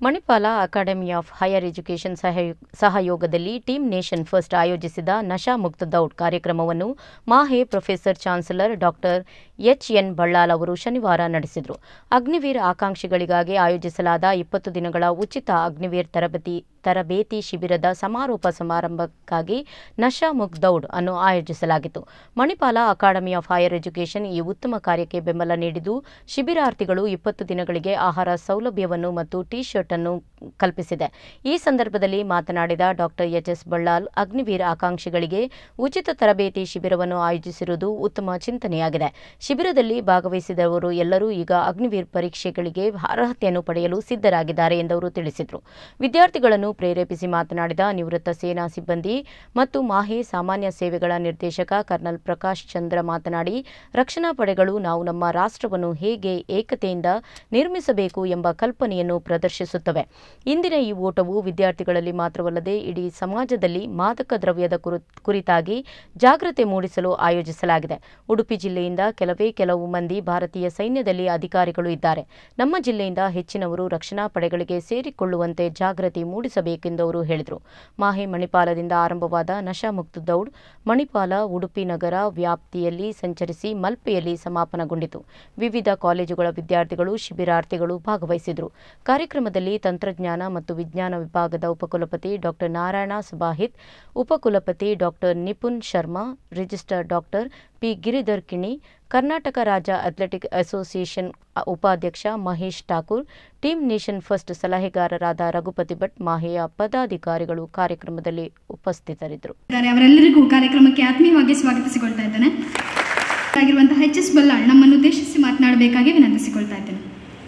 Manipal academy of higher education ಸಹಯೋ- ಸಹಯೋಗದಲ್ಲಿ team nation first ಆಯೋಜಿಸಿದ ನಶಾ ಮುಕ್ತ ದೌಡ್ ಕಾರ್ಯಕ್ರಮವನ್ನು MAHE professor chancellor doctor H N Ballal ಅವರು ಶನಿವಾರ ನಡೆಸಿದರು ಅಗ್ನಿವೀರ್ ಆಕಾಂಕ್ಷಿಗಳಿಗಾಗಿ ಆಯೋಜಿಸಲಾದ ಇಪ್ಪತ್ತು ದಿನಗಳ ಉಚಿತ ಅಗ್ನಿವೀರ್ ತರಬೇತಿ ತರಬೇತಿ ಶಿಬಿರದ ಸಮಾರೋಪ ಸಮಾರಂಭಕ್ಕಾಗಿ ನಶಾ ಮುಕ್ ದೌಡ್ ಅನ್ನು ಆಯೋಜಿಸಲಾಗಿತ್ತು Manipal academy of higher education ಈ ಉತ್ತಮ ಕಾರ್ಯಕ್ಕೆ ಬೆಂಬಲ ನೀಡಿದ್ದು ಶಿಬಿರಾರ್ಥಿಗಳು ಇಪ್ಪತ್ತು ದಿನಗಳಿಗೆ ಆಹಾರ ಸೌಲಭ್ಯವನ್ನು ಮತ್ತು ಟಿ ಶರ್ಟ್ ಅನ್ನು ಕಲ್ಪಿಸಿದೆ ಈ ಸಂದರ್ಭದಲ್ಲಿ ಮಾತನಾಡಿದ doctor H S Ballal Agniveer ಆಕಾಂಕ್ಷಿಗಳಿಗೆ ಉಚಿತ ತರಬೇತಿ ಶಿಬಿರವನ್ನು ಆಯೋಜಿಸಿರುವುದು ಉತ್ತಮ ಚಿಂತನೆಯಾಗಿದೆ ಶಿಬಿರದಲ್ಲಿ ಭಾಗವಹಿಸಿದವರು ಎಲ್ಲರೂ ಈಗ ಅಗ್ನಿವೀರ್ ಪರೀಕ್ಷೆಗಳಿಗೆ ಅರ್ಹತೆಯನ್ನು ಪಡೆಯಲು ಸಿದ್ಧರಾಗಿದ್ದಾರೆ ಎಂದವರು ತಿಳಿಸಿದರು ವಿದ್ಯಾರ್ಥಿಗಳನ್ನು ಪ್ರೇರೇಪಿಸಿ ಮಾತನಾಡಿದ ನಿವೃತ್ತ ಸೇನಾ ಸಿಬ್ಬಂದಿ ಮತ್ತು ಮಾಹೆ ಸಾಮಾನ್ಯ ಸೇವೆಗಳ ನಿರ್ದೇಶಕ ಕರ್ನಲ್ ಪ್ರಕಾಶ್ ಚಂದ್ರ ಮಾತನಾಡಿ ರಕ್ಷಣಾ ಪಡೆಗಳು ನಾವು ನಮ್ಮ ರಾಷ್ಟ್ರವನ್ನು ಹೇಗೆ ಏಕತೆಯಿಂದ ನಿರ್ಮಿಸಬೇಕು ಎಂಬ ಕಲ್ಪನೆಯನ್ನು ಪ್ರದರ್ಶಿಸುತ್ತವೆ ಇಂದಿನ ಈ ಓಟವು ವಿದ್ಯಾರ್ಥಿಗಳಲ್ಲಿ ಮಾತ್ರವಲ್ಲದೆ ಇಡೀ ಸಮಾಜದಲ್ಲಿ ಮಾದಕ ದ್ರವ್ಯದ ಕುರು- ಕುರಿತಾಗಿ ಜಾಗೃತಿ ಮೂಡಿಸಲು ಆಯೋಜಿಸಲಾಗಿದೆ ಉಡುಪಿ ಜಿಲ್ಲೆಯಿಂದ ಕೆಲವೇ ಕೆಲವು ಮಂದಿ ಭಾರತೀಯ ಸೈನ್ಯದಲ್ಲಿ ಅಧಿಕಾರಿಗಳು ಇದ್ದಾರೆ ನಮ್ಮ ಜಿಲ್ಲೆಯಿಂದ ಹೆಚ್ಚಿನವರು ರಕ್ಷಣಾ ಪಡೆಗಳಿಗೆ ಸೇರಿಕೊಳ್ಳುವಂತೆ ಜಾಗೃತಿ ಮೂಡಿಸಬೇಕೆಂದು ಅವರು ಹೇಳಿದರು ಮಾಹೆ ಮಣಿಪಾಲದಿಂದ ಆರಂಭವಾದ ನಶಾಮುಕ್ತ ದೌಡ್ ಮಣಿಪಾಲ ಉಡುಪಿ ನಗರ ವ್ಯಾಪ್ತಿಯಲ್ಲಿ ಸಂಚರಿಸಿ ಮಲ್ಪೆಯಲ್ಲಿ ಸಮಾಪನಗೊಂಡಿತು ವಿವಿಧ ಕಾಲೇಜುಗಳ ವಿದ್ಯಾರ್ಥಿಗಳು ಶಿಬಿರಾರ್ಥಿಗಳು ಭಾಗವಹಿಸಿದರು ಕಾರ್ಯಕ್ರಮದಲ್ಲಿ ತಂತ್ರಜ್ಞಾನ ಮತ್ತು ವಿಜ್ಞಾನ ವಿಭಾಗದ ಉಪಕುಲಪತಿ ಡಾಕ್ಟರ್ ನಾರಾಯಣ ಸುಬಾಹಿತ್ ಉಪಕುಲಪತಿ doctor Nipun Sharma register doctor P Giridhar Kini Karnataka ರಾಜ್ಯ ಅಥ್ಲೆಟಿಕ್ ಅಸೋಸಿಯೇಷನ್ ಉಪಾಧ್ಯಕ್ಷ Mahesh Thakur team nation first ಸಲಹೆಗಾರರಾದ ರಘುಪತಿ ಭಟ್ ಮಾಹೆಯ ಪದಾಧಿಕಾರಿಗಳು ಕಾರ್ಯಕ್ರಮದಲ್ಲಿ ಉಪಸ್ಥಿತರಿದ್ದರು ಇದ್ದಾರೆ. ಅವರೆಲ್ಲರಿಗೂ ಕಾರ್ಯಕ್ರಮಕ್ಕೆ ಆತ್ಮೀಯವಾಗಿ ಸ್ವಾಗತಿಸಿಕೊಳ್ತಾ ಇದ್ದೇನೆ ಆಗಿರುವಂತಹ ಎಚ್ ಎಸ್ ಬಲ್ಲಾಳ್ ನಮ್ಮನ್ನು ಉದ್ದೇಶಿಸಿ ಮಾತನಾಡಬೇಕಾಗಿ ವಿನಂತಿಸಿಕೊಳ್ತಾ ಇದ್ದೇನೆ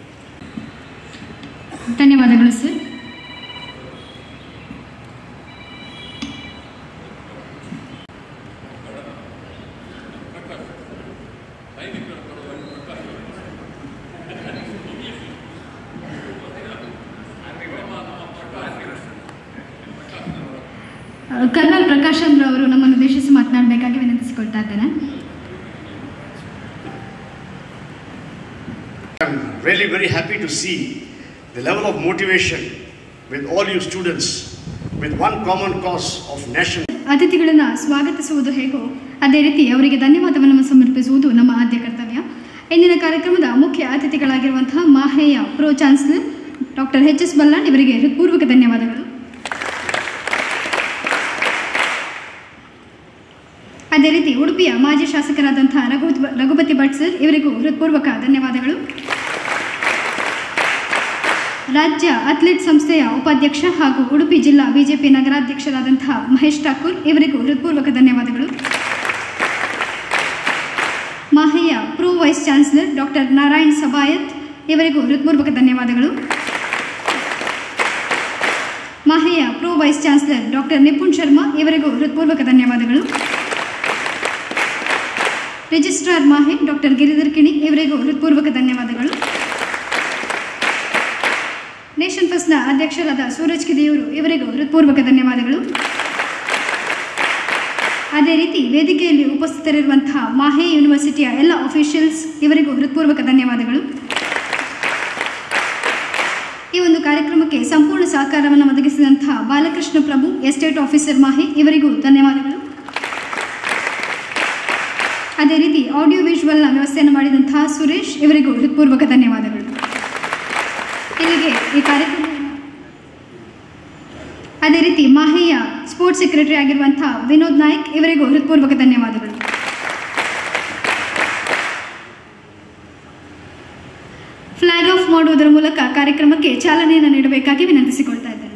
ಧನ್ಯವಾದಗಳು ಸರ್ ಕರ್ನಲ್ ಪ್ರಕಾಶ್ ಚಂದ್ರ ಅವರು ನಮ್ಮನ್ನು ಉದ್ದೇಶಿಸಿ ಮಾತನಾಡಬೇಕಾಗಿ ವಿನಂತಿಸಿಕೊಳ್ತಾ ಇದ್ದೇನೆ I'm really very happy to see the level of motivation with all you students with one common cause of national ಅತಿಥಿಗಳನ್ನು ಸ್ವಾಗತಿಸುವುದು ಹೇಗೋ ಅದೇ ರೀತಿ ಅವರಿಗೆ ಧನ್ಯವಾದವನ್ನು ಸಮರ್ಪಿಸುವುದು ನಮ್ಮ ಆದ್ಯ ಕರ್ತವ್ಯ ಇಂದಿನ ಕಾರ್ಯಕ್ರಮದ ಮುಖ್ಯ ಅತಿಥಿಗಳಾಗಿರುವಂತಹ ಮಾಹೆಯ pro chancellor doctor H S Ballal ಇವರಿಗೆ ಹೃತ್ಪೂರ್ವಕ ಧನ್ಯವಾದಗಳು ಅದೇ ರೀತಿ ಉಡುಪಿಯ ಮಾಜಿ ಶಾಸಕರಾದಂತಹ ರಘು ರಘುಪತಿ ಭಟ್ ಸರ್ ಇವರಿಗೂ ಹೃತ್ಪೂರ್ವಕ ಧನ್ಯವಾದಗಳು ರಾಜ್ಯ ಅಥ್ಲೆಟ್ ಸಂಸ್ಥೆಯ ಉಪಾಧ್ಯಕ್ಷ ಹಾಗೂ ಉಡುಪಿ ಜಿಲ್ಲಾ ಬಿಜೆಪಿ ನಗರಾಧ್ಯಕ್ಷರಾದಂತಹ ಮಹೇಶ್ ಠಾಕೂರ್ ಇವರಿಗೂ ಹೃತ್ಪೂರ್ವಕ ಧನ್ಯವಾದಗಳು ಮಾಹೆಯ pro vice chancellor doctor Narayan Sabhahit ಇವರಿಗೂ ಹೃತ್ಪೂರ್ವಕ ಧನ್ಯವಾದಗಳು ಮಾಹೆಯ pro vice chancellor doctor Nipun Sharma ಇವರಿಗೂ ಹೃತ್ಪೂರ್ವಕ ಧನ್ಯವಾದಗಳು ರಿಜಿಸ್ಟ್ರಾರ್ ಮಾಹೆ ಡಾಕ್ಟರ್ ಗಿರಿಧರ್ ಕಿಣಿ ಇವರಿಗೂ ಹೃತ್ಪೂರ್ವಕ ಧನ್ಯವಾದಗಳು ನೇಷನ್ ಫಸ್ಟ್ನ ಅಧ್ಯಕ್ಷರಾದ ಸೂರಜ್ ಕಿದಿಯೂರು ಇವರಿಗೂ ಹೃತ್ಪೂರ್ವಕ ಧನ್ಯವಾದಗಳು ಅದೇ ರೀತಿ ವೇದಿಕೆಯಲ್ಲಿ ಉಪಸ್ಥಿತರಿರುವಂತಹ ಮಾಹೆ ಯೂನಿವರ್ಸಿಟಿಯ ಎಲ್ಲ ಅಫಿಷಿಯಲ್ಸ್ ಇವರಿಗೂ ಹೃತ್ಪೂರ್ವಕ ಧನ್ಯವಾದಗಳು ಈ ಒಂದು ಕಾರ್ಯಕ್ರಮಕ್ಕೆ ಸಂಪೂರ್ಣ ಸಹಕಾರವನ್ನು ಒದಗಿಸಿದಂತಹ ಬಾಲಕೃಷ್ಣ ಪ್ರಭು ಎಸ್ಟೇಟ್ ಆಫೀಸರ್ ಮಾಹೆ ಇವರಿಗೂ ಧನ್ಯವಾದಗಳು ಅದೇ ರೀತಿ ಆಡಿಯೋ ವಿಜುವಲ್ನ ವ್ಯವಸ್ಥೆಯನ್ನು ಮಾಡಿದಂತಹ ಸುರೇಶ್ ಇವರಿಗೂ ಹೃತ್ಪೂರ್ವಕ ಧನ್ಯವಾದಗಳು ಇಲ್ಲಿಗೆ ಈ ಕಾರ್ಯಕ್ರಮ ಅದೇ ರೀತಿ ಮಾಹೆಯ ಸ್ಪೋರ್ಟ್ಸ್ ಸೆಕ್ರೆಟರಿ ಆಗಿರುವಂತಹ ವಿನೋದ್ ನಾಯಕ್ ಇವರಿಗೂ ಹೃತ್ಪೂರ್ವಕ ಧನ್ಯವಾದಗಳು ಫ್ಲಾಗ್ ಆಫ್ ಮಾಡುವುದರ ಮೂಲಕ ಕಾರ್ಯಕ್ರಮಕ್ಕೆ ಚಾಲನೆಯನ್ನು ನೀಡಬೇಕಾಗಿ ವಿನಂತಿಸಿಕೊಳ್ತಾ ಇದ್ದೇನೆ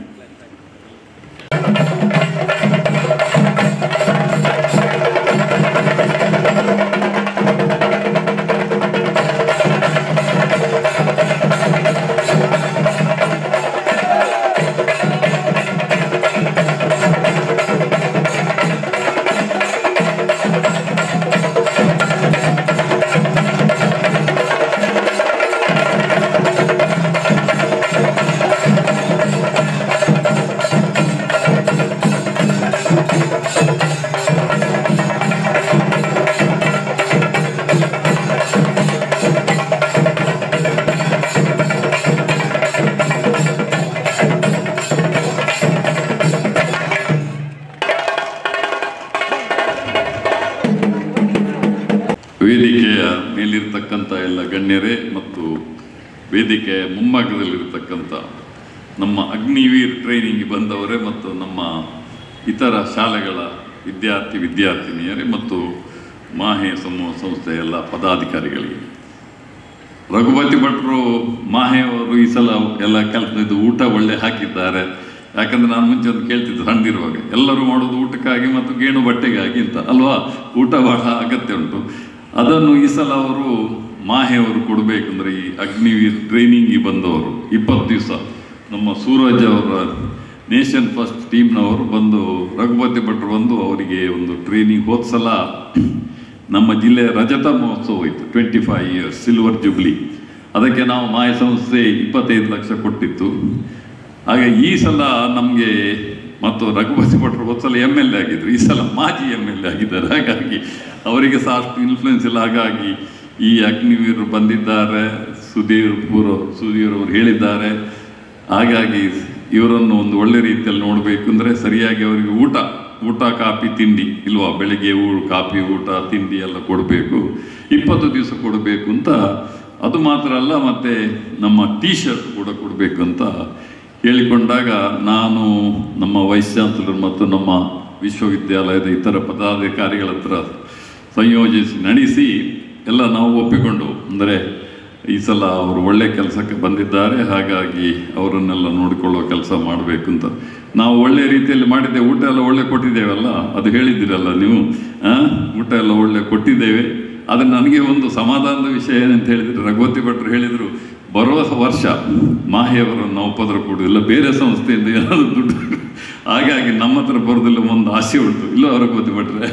ವೇದಿಕೆಯ ಮೇಲಿರ್ತಕ್ಕಂಥ ಎಲ್ಲ ಗಣ್ಯರೇ ಮತ್ತು ವೇದಿಕೆಯ ಮುಂಭಾಗದಲ್ಲಿರ್ತಕ್ಕಂಥ ನಮ್ಮ ಅಗ್ನಿವೀರ್ ಟ್ರೈನಿಂಗ್ ಬಂದವರೇ ಮತ್ತು ನಮ್ಮ ಇತರ ಶಾಲೆಗಳ ವಿದ್ಯಾರ್ಥಿ ವಿದ್ಯಾರ್ಥಿನಿಯರೇ ಮತ್ತು ಮಾಹೆ ಸಮೂಹ ಸಂಸ್ಥೆಯ ಎಲ್ಲ ಪದಾಧಿಕಾರಿಗಳಿಗೆ ರಘುಪತಿ ಭಟ್ರು ಮಾಹೆಯವರು ಈ ಸಲ ಎಲ್ಲ ಕೆಲಸದ್ದು ಊಟ ಒಳ್ಳೆ ಹಾಕಿದ್ದಾರೆ ಯಾಕಂದ್ರೆ ನಾನು ಮುಂಚೆ ಒಂದು ಕೇಳ್ತಿದ್ದೆ ಸಣ್ಣದಿರುವಾಗ ಎಲ್ಲರೂ ಮಾಡೋದು ಊಟಕ್ಕಾಗಿ ಮತ್ತು ಗೇಣು ಬಟ್ಟೆಗಾಗಿ ಅಂತ ಅಲ್ವಾ ಊಟ ಬಹಳ ಅಗತ್ಯ ಉಂಟು ಅದನ್ನು ಈ ಸಲ ಅವರು ಮಾಹೆಯವರು ಕೊಡಬೇಕಂದ್ರೆ ಈ ಅಗ್ನಿವೀರ್ ಟ್ರೈನಿಂಗಿಗೆ ಬಂದವರು ಇಪ್ಪತ್ತು ದಿವಸ ನಮ್ಮ ಸೂರಜ್ ಅವರ ನೇಷನ್ ಫಸ್ಟ್ ಟೀಮ್ನವರು ಬಂದು ರಘುಪತಿ ಭಟ್ರು ಬಂದು ಅವರಿಗೆ ಒಂದು ಟ್ರೈನಿಂಗ್ ಹೋದ ಸಲ ನಮ್ಮ ಜಿಲ್ಲೆಯ ರಜತ ಮಹೋತ್ಸವ ಹೋಯಿತು twenty five years silver jubilee ಅದಕ್ಕೆ ನಾವು ಮಾಯ ಸಂಸ್ಥೆ ಇಪ್ಪತ್ತೈದು ಲಕ್ಷ ಕೊಟ್ಟಿತ್ತು ಹಾಗೆ ಈ ಸಲ ನಮಗೆ ಮತ್ತು ರಘುಪತಿ ಭಟ್ರು ಹೋದ ಸಲ ಎಮ್ ಎಲ್ ಎ ಆಗಿದ್ರು ಈ ಸಲ ಮಾಜಿ ಎಮ್ ಎಲ್ ಎ ಆಗಿದ್ದಾರೆ ಹಾಗಾಗಿ ಅವರಿಗೆ ಸಹ ಅಷ್ಟು ಇನ್ಫ್ಲುಯೆನ್ಸ್ ಇಲ್ಲ ಹಾಗಾಗಿ ಈ ಅಗ್ನಿವೀರು ಬಂದಿದ್ದಾರೆ ಸುಧೀರ್ ಪೂರ್ ಸುಧೀರ್ ಅವರು ಹೇಳಿದ್ದಾರೆ ಹಾಗಾಗಿ ಇವರನ್ನು ಒಂದು ಒಳ್ಳೆ ರೀತಿಯಲ್ಲಿ ನೋಡಬೇಕು ಅಂದರೆ ಸರಿಯಾಗಿ ಅವರಿಗೆ ಊಟ ಊಟ ಕಾಫಿ ತಿಂಡಿ ಇಲ್ವಾ ಬೆಳಿಗ್ಗೆ ಊ ಕಾಫಿ ಊಟ ತಿಂಡಿ ಎಲ್ಲ ಕೊಡಬೇಕು ಇಪ್ಪತ್ತು ದಿವಸ ಕೊಡಬೇಕು ಅಂತ ಅದು ಮಾತ್ರ ಅಲ್ಲ ಮತ್ತು ನಮ್ಮ ಟೀ ಶರ್ಟ್ ಕೂಡ ಕೊಡಬೇಕು ಅಂತ ಹೇಳಿಕೊಂಡಾಗ ನಾನು ನಮ್ಮ ವೈಸ್ ಚಾನ್ಸಲರ್ ಮತ್ತು ನಮ್ಮ ವಿಶ್ವವಿದ್ಯಾಲಯದ ಇತರ ಪದಾಧಿಕಾರಿಗಳ ಹತ್ರ ಸಂಯೋಜಿಸಿ ನಡೆಸಿ ಎಲ್ಲ ನಾವು ಒಪ್ಪಿಕೊಂಡು ಅಂದರೆ ಈ ಸಲ ಅವರು ಒಳ್ಳೆ ಕೆಲಸಕ್ಕೆ ಬಂದಿದ್ದಾರೆ ಹಾಗಾಗಿ ಅವರನ್ನೆಲ್ಲ ನೋಡಿಕೊಳ್ಳುವ ಕೆಲಸ ಮಾಡಬೇಕು ಅಂತ ನಾವು ಒಳ್ಳೆ ರೀತಿಯಲ್ಲಿ ಮಾಡಿದ್ದೇವೆ ಊಟ ಎಲ್ಲ ಒಳ್ಳೆ ಕೊಟ್ಟಿದ್ದೇವಲ್ಲ ಅದು ಹೇಳಿದ್ದೀರಲ್ಲ ನೀವು ಆ? ಊಟ ಎಲ್ಲ ಒಳ್ಳೆ ಕೊಟ್ಟಿದ್ದೇವೆ ಆದರೆ ನನಗೆ ಒಂದು ಸಮಾಧಾನದ ವಿಷಯ ಏನಂತ ಹೇಳಿದರೆ ರಘುವತಿ ಭಟ್ರು ಹೇಳಿದರು ಬರುವ ವರ್ಷ ಮಾಹೆಯವರನ್ನು ನಾವು ಉಪದ್ರ ಕೊಡುವುದಿಲ್ಲ ಬೇರೆ ಸಂಸ್ಥೆಯಿಂದ ಏನಾದರೂ ದುಡ್ಡು ಹಾಗಾಗಿ ನಮ್ಮ ಹತ್ರ ಬರೋದಿಲ್ಲ ಒಂದು ಆಸೆ ಉಂಟು ಇಲ್ಲ ರಘುವತಿ ಭಟ್ರೆ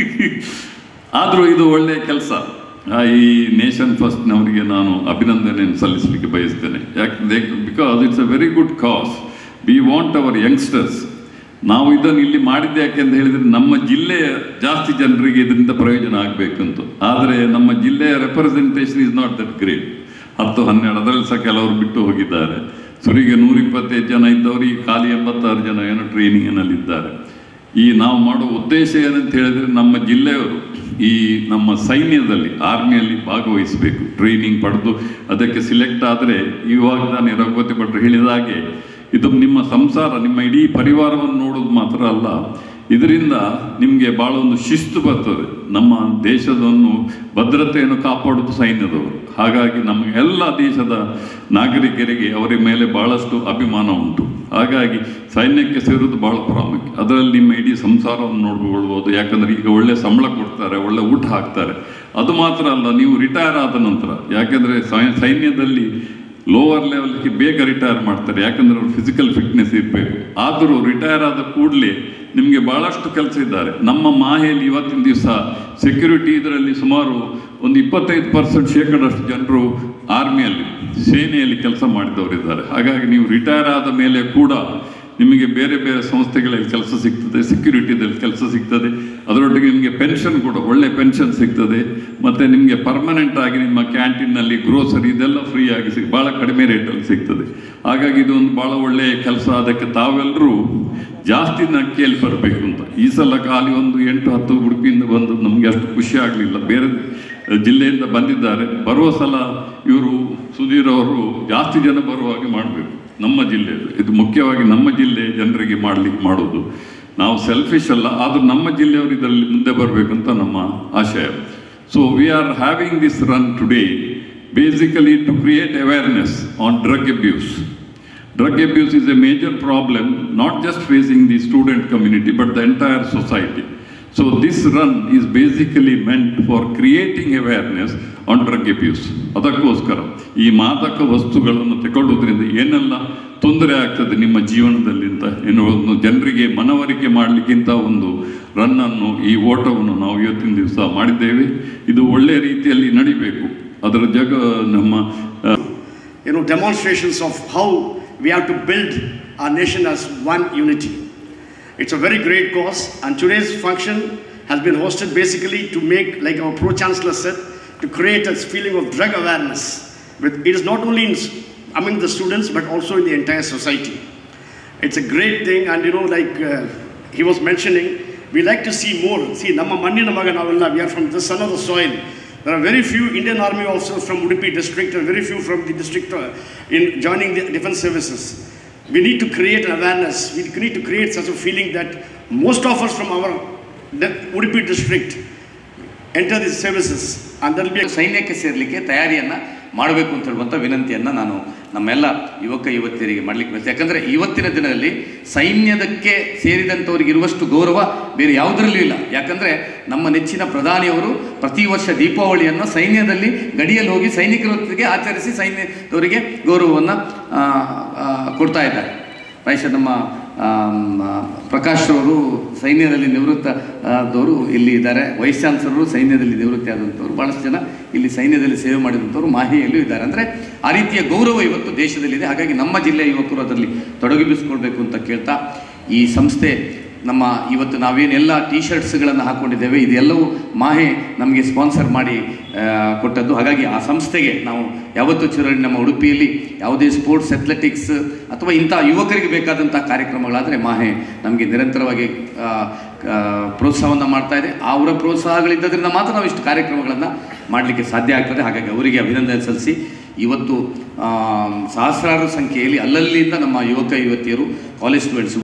ಆದರೂ ಇದು ಒಳ್ಳೆಯ ಕೆಲಸ ಈ ನೇಷನ್ ಫಸ್ಟ್ನವರಿಗೆ ನಾನು ಅಭಿನಂದನೆಯನ್ನು ಸಲ್ಲಿಸಲಿಕ್ಕೆ ಬಯಸ್ತೇನೆ ಯಾಕೆ because it's a very good cause we want our youngsters ನಾವು ಇದನ್ನು ಇಲ್ಲಿ ಮಾಡಿದ್ದೆ ಯಾಕೆ ಅಂತ ಹೇಳಿದರೆ ನಮ್ಮ ಜಿಲ್ಲೆಯ ಜಾಸ್ತಿ ಜನರಿಗೆ ಇದರಿಂದ ಪ್ರಯೋಜನ ಆಗಬೇಕಂತ ಆದರೆ ನಮ್ಮ ಜಿಲ್ಲೆಯ representation is not that great ಹತ್ತು ಹನ್ನೆರಡು ಅದರಲ್ಲಿ ಸಹ ಕೆಲವರು ಬಿಟ್ಟು ಹೋಗಿದ್ದಾರೆ ಸುರಿಗೆ ನೂರಿಪ್ಪತ್ತೈದು ಜನ ಇದ್ದವರು ಈ ಖಾಲಿ ಎಂಬತ್ತಾರು ಜನ ಏನೋ ಟ್ರೈನಿಂಗಿನಲ್ಲಿದ್ದಾರೆ ಈ ನಾವು ಮಾಡೋ ಉದ್ದೇಶ ಏನಂತ ಹೇಳಿದರೆ ನಮ್ಮ ಜಿಲ್ಲೆಯವರು ಈ ನಮ್ಮ ಸೈನ್ಯದಲ್ಲಿ ಆರ್ಮಿಯಲ್ಲಿ ಭಾಗವಹಿಸಬೇಕು ಟ್ರೈನಿಂಗ್ ಪಡೆದು ಅದಕ್ಕೆ ಸಿಲೆಕ್ಟ್ ಆದರೆ ಇವಾಗ ನಾನು ರಘುಪತಿ ಭಟ್ರು ಹೇಳಿದ ಹಾಗೆ ಇದು ನಿಮ್ಮ ಸಂಸಾರ ನಿಮ್ಮ ಇಡೀ ಪರಿವಾರವನ್ನು ನೋಡೋದು ಮಾತ್ರ ಅಲ್ಲ ಇದರಿಂದ ನಿಮಗೆ ಭಾಳ ಒಂದು ಶಿಸ್ತು ಬರ್ತದೆ ನಮ್ಮ ದೇಶದನ್ನು ಭದ್ರತೆಯನ್ನು ಕಾಪಾಡೋದು ಸೈನ್ಯದವರು ಹಾಗಾಗಿ ನಮ್ಮ ಎಲ್ಲ ದೇಶದ ನಾಗರಿಕರಿಗೆ ಅವರ ಮೇಲೆ ಬಹಳಷ್ಟು ಅಭಿಮಾನ ಉಂಟು ಹಾಗಾಗಿ ಸೈನ್ಯಕ್ಕೆ ಸೇರೋದು ಬಹಳ ಪ್ರಾಮುಖ್ಯ ಅದರಲ್ಲಿ ನಿಮ್ಮ ಇಡೀ ಸಂಸಾರವನ್ನು ನೋಡ್ಕೊಳ್ಬೋದು ಯಾಕಂದ್ರೆ ಈಗ ಒಳ್ಳೆ ಸಂಬಳ ಕೊಡ್ತಾರೆ ಒಳ್ಳೆ ಊಟ ಹಾಕ್ತಾರೆ ಅದು ಮಾತ್ರ ಅಲ್ಲ ನೀವು ರಿಟೈರ್ ಆದ ನಂತರ ಯಾಕೆಂದರೆ ಸೈನ್ಯದಲ್ಲಿ ಲೋವರ್ ಲೆವೆಲ್ಗೆ ಬೇಗ ರಿಟೈರ್ ಮಾಡ್ತಾರೆ ಯಾಕಂದ್ರೆ ಅವ್ರು ಫಿಸಿಕಲ್ ಫಿಟ್ನೆಸ್ ಇರಬೇಕು ಆದರೂ ರಿಟೈರ್ ಆದ ಕೂಡಲೇ ನಿಮಗೆ ಭಾಳಷ್ಟು ಕೆಲಸ ಇದ್ದಾರೆ ನಮ್ಮ ಮಾಹೆಯಲ್ಲಿ ಇವತ್ತಿನ ದಿವಸ ಸೆಕ್ಯೂರಿಟಿ ಇದರಲ್ಲಿ ಸುಮಾರು ಒಂದು ಇಪ್ಪತ್ತೈದು ಪರ್ಸೆಂಟ್ ಶೇಕಡಷ್ಟು ಜನರು ಆರ್ಮಿಯಲ್ಲಿ ಸೇನೆಯಲ್ಲಿ ಕೆಲಸ ಮಾಡಿದವರಿದ್ದಾರೆ ಹಾಗಾಗಿ ನೀವು ರಿಟೈರ್ ಆದ ಮೇಲೆ ಕೂಡ ನಿಮಗೆ ಬೇರೆ ಬೇರೆ ಸಂಸ್ಥೆಗಳಲ್ಲಿ ಕೆಲಸ ಸಿಗ್ತದೆ ಸೆಕ್ಯೂರಿಟಿದಲ್ಲಿ ಕೆಲಸ ಸಿಗ್ತದೆ ಅದರೊಟ್ಟಿಗೆ ನಿಮಗೆ ಪೆನ್ಷನ್ ಕೂಡ ಒಳ್ಳೆ ಪೆನ್ಷನ್ ಸಿಗ್ತದೆ ಮತ್ತು ನಿಮಗೆ ಪರ್ಮನೆಂಟ್ ಆಗಿ ನಿಮ್ಮ ಕ್ಯಾಂಟೀನ್ನಲ್ಲಿ ಗ್ರೋಸರಿ ಇದೆಲ್ಲ ಫ್ರೀ ಆಗಿ ಸಿಗ್ ಭಾಳ ಕಡಿಮೆ ರೇಟಲ್ಲಿ ಸಿಗ್ತದೆ ಹಾಗಾಗಿ ಇದು ಒಂದು ಭಾಳ ಒಳ್ಳೆಯ ಕೆಲಸ ಅದಕ್ಕೆ ತಾವೆಲ್ಲರೂ ಜಾಸ್ತಿ ನಕ್ಕಿಯಲ್ಲಿ ಬರಬೇಕು ಅಂತ ಈ ಸಲ ಖಾಲಿ ಒಂದು ಎಂಟು ಹತ್ತು ಉಡುಪಿಯಿಂದ ಬಂದು ನಮಗೆ ಅಷ್ಟು ಖುಷಿ ಆಗಲಿಲ್ಲ ಬೇರೆ ಜಿಲ್ಲೆಯಿಂದ ಬಂದಿದ್ದಾರೆ ಬರುವ ಸಲ ಇವರು ಸುಧೀರ್ ಅವರು ಜಾಸ್ತಿ ಜನ ಬರುವ ಹಾಗೆ ಮಾಡಬೇಕು ನಮ್ಮ ಜಿಲ್ಲೆಯಲ್ಲಿ ಇದು ಮುಖ್ಯವಾಗಿ ನಮ್ಮ ಜಿಲ್ಲೆ ಜನರಿಗೆ ಮಾಡಲಿಕ್ಕೆ ಮಾಡೋದು ನಾವು ಸೆಲ್ಫಿಶ್ ಅಲ್ಲ ಆದರೂ ನಮ್ಮ ಜಿಲ್ಲೆಯವರು ಇದರಲ್ಲಿ ಮುಂದೆ ಬರಬೇಕಂತ ನಮ್ಮ ಆಶಯ so we are having this run today basically to create awareness on drug abuse Drug abuse is a major problem, not just facing the student community, but the entire society. So this run is basically meant for creating awareness on drug abuse. ಅದಕ್ಕೋಸ್ಕರ ಈ ಮಾದಕ ವಸ್ತುಗಳನ್ನು ತಗೊಳ್ಳೋದ್ರಿಂದ ಏನೆಲ್ಲ ತೊಂದರೆ ಆಗ್ತದೆ ನಿಮ್ಮ ಜೀವನದಲ್ಲಿ ಅಂತ ಎನ್ನುವುದನ್ನು ಜನರಿಗೆ ಮನವರಿಕೆ ಮಾಡಲಿಕ್ಕಿಂತ ಒಂದು ರನ್ನನ್ನು ಈ ಓಟವನ್ನು ನಾವು ಇವತ್ತಿನ ದಿವಸ ಮಾಡಿದ್ದೇವೆ ಇದು ಒಳ್ಳೆಯ ರೀತಿಯಲ್ಲಿ ನಡಿಬೇಕು ಅದರ ಜಗ ನಮ್ಮ ಆ, you know, demonstrations of how we have to build our nation as one unity. It's a very great cause, and today's function has been hosted basically to make, like our Pro Chancellor said, to create a feeling of drug awareness. With, it is not only in, s- among the students, but also in the entire society. It's a great thing, and you know, like uh, he was mentioning, we like to see more. See, ನಮ್ಮ ಮಣ್ಣಿನ ಮಗ ನಾವೆಲ್ಲ, we are from the son of the soil. There are very few Indian Army officers from Udupi district and very few from the district uh, in joining the defense services. We need to create an awareness. We need to create such a feeling that most of us from our de- Udupi district enter these services and there will be a ಸೈನ್ಯಕ್ಕೆ ಸೇರಲಿಕ್ಕೆ ತಯಾರಿಯನ್ನು ಮಾಡಬೇಕು ಅಂತ ಹೇಳುವಂಥ ವಿನಂತಿಯನ್ನು ನಾನು ನಮ್ಮೆಲ್ಲ ಯುವಕ ಯುವತಿಯರಿಗೆ ಮಾಡಲಿಕ್ಕೆ ಬಯಸ್ತೇನೆ ಯಾಕಂದರೆ ಇವತ್ತಿನ ದಿನದಲ್ಲಿ ಸೈನ್ಯದಕ್ಕೆ ಸೇರಿದಂಥವ್ರಿಗೆ ಇರುವಷ್ಟು ಗೌರವ ಬೇರೆ ಯಾವುದರಲ್ಲೂ ಇಲ್ಲ ಯಾಕಂದರೆ ನಮ್ಮ ನೆಚ್ಚಿನ ಪ್ರಧಾನಿಯವರು ಪ್ರತಿ ವರ್ಷ ದೀಪಾವಳಿಯನ್ನು ಸೈನ್ಯದಲ್ಲಿ ಗಡಿಯಲ್ಲಿ ಹೋಗಿ ಸೈನಿಕರೊತ್ತಿಗೆ ಆಚರಿಸಿ ಸೈನ್ಯದವರಿಗೆ ಗೌರವವನ್ನು ಕೊಡ್ತಾ ಇದ್ದಾರೆ ಪ್ರಾಯಶಃ ನಮ್ಮ ಆಮ್, ಆ, ಪ್ರಕಾಶ್ ಅವರು ಸೈನ್ಯದಲ್ಲಿ ನಿವೃತ್ತ ಆದವರು ಇಲ್ಲಿ ಇದ್ದಾರೆ ವೈಸ್ ಚಾನ್ಸಲರು ಸೈನ್ಯದಲ್ಲಿ ನಿವೃತ್ತಿ ಆದಂಥವ್ರು ಭಾಳಷ್ಟು ಜನ ಇಲ್ಲಿ ಸೈನ್ಯದಲ್ಲಿ ಸೇವೆ ಮಾಡಿದಂಥವ್ರು ಮಾಹಿತಿಯಲ್ಲೂ ಇದ್ದಾರೆ ಅಂದರೆ ಆ ರೀತಿಯ ಗೌರವ ಇವತ್ತು ದೇಶದಲ್ಲಿದೆ ಹಾಗಾಗಿ ನಮ್ಮ ಜಿಲ್ಲೆಯ ಯುವಕರು ಅದರಲ್ಲಿ ತೊಡಗಿಸಿಕೊಳ್ಬೇಕು ಅಂತ ಕೇಳ್ತಾ ಈ ಸಂಸ್ಥೆ ನಮ್ಮ ಇವತ್ತು ನಾವೇನೆಲ್ಲ ಟೀ ಶರ್ಟ್ಸ್ಗಳನ್ನು ಹಾಕ್ಕೊಂಡಿದ್ದೇವೆ ಇದೆಲ್ಲವೂ ಮಾಹೆ ನಮಗೆ ಸ್ಪಾನ್ಸರ್ ಮಾಡಿ ಆ, ಕೊಟ್ಟದ್ದು ಹಾಗಾಗಿ ಆ ಸಂಸ್ಥೆಗೆ ನಾವು ಯಾವತ್ತೂ ಚಿರಳಿ ನಮ್ಮ ಉಡುಪಿಯಲ್ಲಿ ಯಾವುದೇ ಸ್ಪೋರ್ಟ್ಸ್ ಅಥ್ಲೆಟಿಕ್ಸ್ ಅಥವಾ ಇಂಥ ಯುವಕರಿಗೆ ಬೇಕಾದಂಥ ಕಾರ್ಯಕ್ರಮಗಳಾದರೆ ಮಾಹೆ ನಮಗೆ ನಿರಂತರವಾಗಿ ಆ, ಆ, ಪ್ರೋತ್ಸಾಹವನ್ನು ಮಾಡ್ತಾ ಇದೆ ಅವರ ಪ್ರೋತ್ಸಾಹಗಳಿದ್ದರಿಂದ ಮಾತ್ರ ನಾವು ಇಷ್ಟು ಕಾರ್ಯಕ್ರಮಗಳನ್ನು ಮಾಡಲಿಕ್ಕೆ ಸಾಧ್ಯ ಆಗ್ತದೆ ಹಾಗಾಗಿ ಅವರಿಗೆ ಅಭಿನಂದನೆ ಸಲ್ಲಿಸಿ ಇವತ್ತು ಆ, ಸಹಸ್ರಾರು ಸಂಖ್ಯೆಯಲ್ಲಿ ಅಲ್ಲಲ್ಲಿಂದ ನಮ್ಮ ಯುವಕ ಯುವತಿಯರು ಕಾಲೇಜ್ ಸ್ಟೂಡೆಂಟ್ಸ್